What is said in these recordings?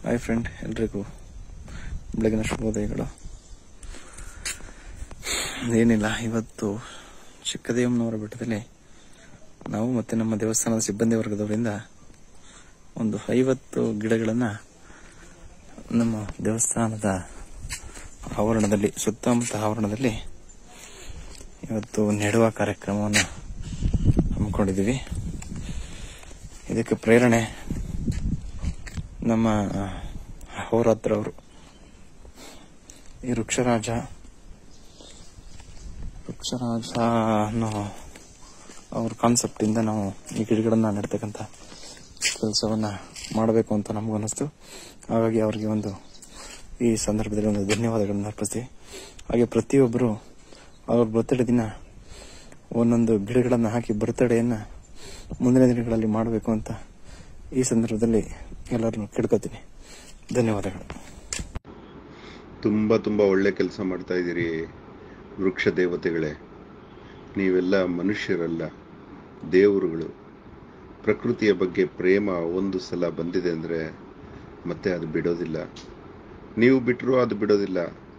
hi friend ಎಲ್ರಿಗೂ ಬೆಳಗಿನ ಶುಭೋದಯಗಳು ಏನಿಲ್ಲ ಇವತ್ತು ಚಿಕ್ಕದೇವಮ್ಮನವರ ಬೆಟ್ಟದಲ್ಲಿ ನಾವು ಮತ್ತೆ ನಮ್ಮ ದೇವಸ್ಥಾನದ ಸಿಬ್ಬಂದಿ ವರ್ಗದವರಿಂದ ಒಂದು ಐವತ್ತು ಗಿಡಗಳನ್ನು ನಮ್ಮ ದೇವಸ್ಥಾನದ ಆವರಣದಲ್ಲಿ ಸುತ್ತಮುತ್ತ ಆವರಣದಲ್ಲಿ ಇವತ್ತು ನೆಡುವ ಕಾರ್ಯಕ್ರಮವನ್ನು ಹಮ್ಮಿಕೊಂಡಿದ್ದೀವಿ ಇದಕ್ಕೆ ಪ್ರೇರಣೆ ನಮ್ಮ ಹೋರಾತ್ರ ಅವರು ಈ ವೃಕ್ಷರಾಜ ವೃಕ್ಷರಾಜ ಅನ್ನೋ ಅವ್ರ ಕಾನ್ಸೆಪ್ಟ್ ಇಂದ ನಾವು ಈ ಗಿಡಗಳನ್ನ ನೆಡ್ತಕ್ಕಂಥ ಕೆಲಸವನ್ನ ಮಾಡಬೇಕು ಅಂತ ನಮಗೂ ಅನ್ನಿಸ್ತು ಹಾಗಾಗಿ ಅವರಿಗೆ ಒಂದು ಈ ಸಂದರ್ಭದಲ್ಲಿ ಒಂದು ಧನ್ಯವಾದಗಳನ್ನು ಅರ್ಪಿಸ್ತೀವಿ ಹಾಗೆ ಪ್ರತಿಯೊಬ್ಬರು ಅವ್ರ ಬರ್ತಡೇ ದಿನ ಒಂದೊಂದು ಗಿಡಗಳನ್ನು ಹಾಕಿ ಬರ್ತಡೆಯನ್ನ ಮುಂದಿನ ದಿನಗಳಲ್ಲಿ ಮಾಡಬೇಕು ಅಂತ ಈ ಸಂದರ್ಭದಲ್ಲಿ ಎಲ್ಲರನ್ನು ಕೇಳ್ಕೊತೀನಿ ಧನ್ಯವಾದಗಳು ತುಂಬ ತುಂಬ ಒಳ್ಳೆ ಕೆಲಸ ಮಾಡ್ತಾ ಇದ್ದೀರಿ ವೃಕ್ಷ ದೇವತೆಗಳೇ ನೀವೆಲ್ಲ ಮನುಷ್ಯರಲ್ಲ ದೇವರುಗಳು ಪ್ರಕೃತಿಯ ಬಗ್ಗೆ ಪ್ರೇಮ ಒಂದು ಸಲ ಬಂದಿದೆ ಅಂದರೆ ಮತ್ತೆ ಅದು ಬಿಡೋದಿಲ್ಲ ನೀವು ಬಿಟ್ಟರು ಅದು ಬಿಡೋದಿಲ್ಲ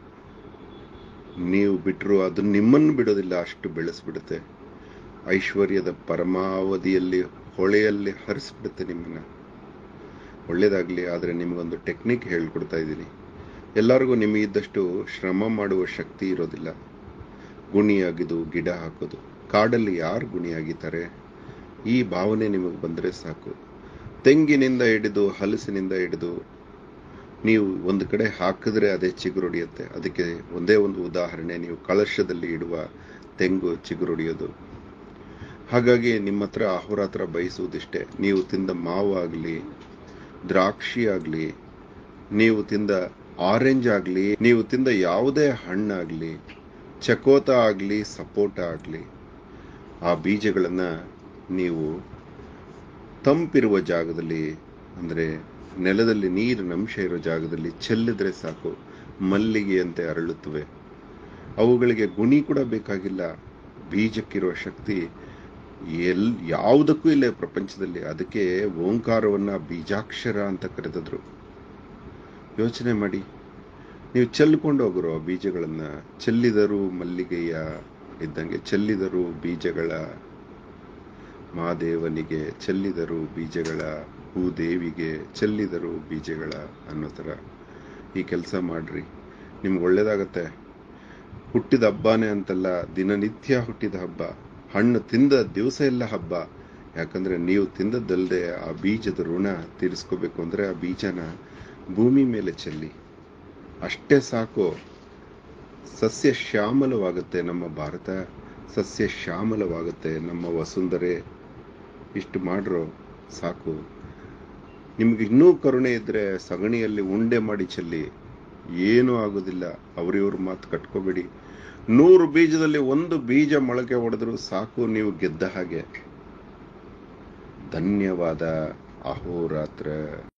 ನೀವು ಬಿಟ್ಟರು ಅದು ನಿಮ್ಮನ್ನು ಬಿಡೋದಿಲ್ಲ ಅಷ್ಟು ಬೆಳೆಸ್ಬಿಡುತ್ತೆ ಐಶ್ವರ್ಯದ ಪರಮಾವಧಿಯಲ್ಲಿ ಹೊಳೆಯಲ್ಲಿ ಹರಿಸ್ಬಿಡುತ್ತೆ ನಿಮ್ಮನ್ನು ಒಳ್ಳೇದಾಗಲಿ ಆದರೆ ನಿಮಗೊಂದು ಟೆಕ್ನಿಕ್ ಹೇಳ್ಕೊಡ್ತಾ ಇದ್ದೀನಿ ಎಲ್ಲರಿಗೂ ನಿಮಗಿದ್ದಷ್ಟು ಶ್ರಮ ಮಾಡುವ ಶಕ್ತಿ ಇರೋದಿಲ್ಲ ಗುಣಿಯಾಗಿದ್ದು ಗಿಡ ಹಾಕೋದು ಕಾಡಲ್ಲಿ ಯಾರು ಗುಣಿಯಾಗಿದ್ದಾರೆ ಈ ಭಾವನೆ ನಿಮಗೆ ಬಂದರೆ ಸಾಕು ತೆಂಗಿನಿಂದ ಹಿಡಿದು ಹಲಸಿನಿಂದ ಹಿಡಿದು ನೀವು ಒಂದು ಕಡೆ ಹಾಕಿದ್ರೆ ಅದೇ ಚಿಗುರೊಡೆಯುತ್ತೆ ಅದಕ್ಕೆ ಒಂದೇ ಒಂದು ಉದಾಹರಣೆ ನೀವು ಕಳಶದಲ್ಲಿ ಇಡುವ ತೆಂಗು ಚಿಗುರೊಡೆಯೋದು ಹಾಗಾಗಿ ನಿಮ್ಮ ಹತ್ರ ಅಹೋರಾತ್ರ ಬಯಸುವುದಿಷ್ಟೇ ನೀವು ತಿಂದ ಮಾವು ಆಗಲಿ ದ್ರಾಕ್ಷಿ ಆಗಲಿ ನೀವು ತಿಂದ ಆರೆಂಜ್ ಆಗಲಿ ನೀವು ತಿಂದ ಯಾವುದೇ ಹಣ್ಣಾಗಲಿ ಚಕೋತ ಆಗಲಿ ಸಪೋಟ ಆಗಲಿ ಆ ಬೀಜಗಳನ್ನು ನೀವು ತಂಪಿರುವ ಜಾಗದಲ್ಲಿ ಅಂದರೆ ನೆಲದಲ್ಲಿ ನೀರಿನ ಅಂಶ ಇರೋ ಜಾಗದಲ್ಲಿ ಚೆಲ್ಲಿದ್ರೆ ಸಾಕು ಮಲ್ಲಿಗೆಯಂತೆ ಅರಳುತ್ತವೆ ಅವುಗಳಿಗೆ ಗುಣಿ ಕೂಡ ಬೇಕಾಗಿಲ್ಲ ಬೀಜಕ್ಕಿರುವ ಶಕ್ತಿ ಎಲ್ ಯಾವುದಕ್ಕೂ ಇಲ್ಲ ಈ ಪ್ರಪಂಚದಲ್ಲಿ ಅದಕ್ಕೆ ಓಂಕಾರವನ್ನ ಬೀಜಾಕ್ಷರ ಅಂತ ಕರೆದಿದ್ರು ಯೋಚನೆ ಮಾಡಿ ನೀವು ಚೆಲ್ಕೊಂಡು ಹೋಗ್ರು ಆ ಬೀಜಗಳನ್ನ ಚೆಲ್ಲಿದರು ಮಲ್ಲಿಗೆಯ ಇದ್ದಂಗೆ ಚೆಲ್ಲಿದರು ಬೀಜಗಳ ಮಾದೇವನಿಗೆ ಚೆಲ್ಲಿದರು ಬೀಜಗಳ ಭೂದೇವಿಗೆ ಚೆಲ್ಲಿದರು ಬೀಜಗಳ ಅನ್ನೋ ಥರ ಈ ಕೆಲಸ ಮಾಡ್ರಿ ನಿಮ್ಗೆ ಒಳ್ಳೇದಾಗತ್ತೆ ಹುಟ್ಟಿದ ಹಬ್ಬನೇ ಅಂತಲ್ಲ ದಿನನಿತ್ಯ ಹುಟ್ಟಿದ ಹಬ್ಬ ಹಣ್ಣು ತಿಂದ ದಿವಸ ಎಲ್ಲ ಹಬ್ಬ ಯಾಕಂದ್ರೆ ನೀವು ತಿಂದದ್ದಲ್ಲದೆ ಆ ಬೀಜದ ಋಣ ತೀರಿಸ್ಕೋಬೇಕು ಅಂದ್ರೆ ಆ ಬೀಜನ ಭೂಮಿ ಮೇಲೆ ಚೆಲ್ಲಿ ಅಷ್ಟೇ ಸಾಕು ಸಸ್ಯ ಶ್ಯಾಮಲವಾಗುತ್ತೆ ನಮ್ಮ ಭಾರತ ಸಸ್ಯ ಶ್ಯಾಮಲವಾಗುತ್ತೆ ನಮ್ಮ ವಸುಂಧರೆ ಇಷ್ಟು ಮಾಡ್ರೋ ಸಾಕು ನಿಮ್ಗೆ ಇನ್ನೂ ಕರುಣೆ ಇದ್ರೆ ಸಗಣಿಯಲ್ಲಿ ಉಂಡೆ ಮಾಡಿ ಚೆಲ್ಲಿ ಏನೂ ಆಗೋದಿಲ್ಲ ಅವ್ರಿವ್ರ ಮಾತು ಕಟ್ಕೋಬೇಡಿ ನೂರು ಬೀಜದಲ್ಲಿ ಒಂದು ಬೀಜ ಮೊಳಕೆ ಹೊಡೆದ್ರು ಸಾಕು ನೀವು ಗೆದ್ದ ಹಾಗೆ ಧನ್ಯವಾದ ಅಹೋರಾತ್ರ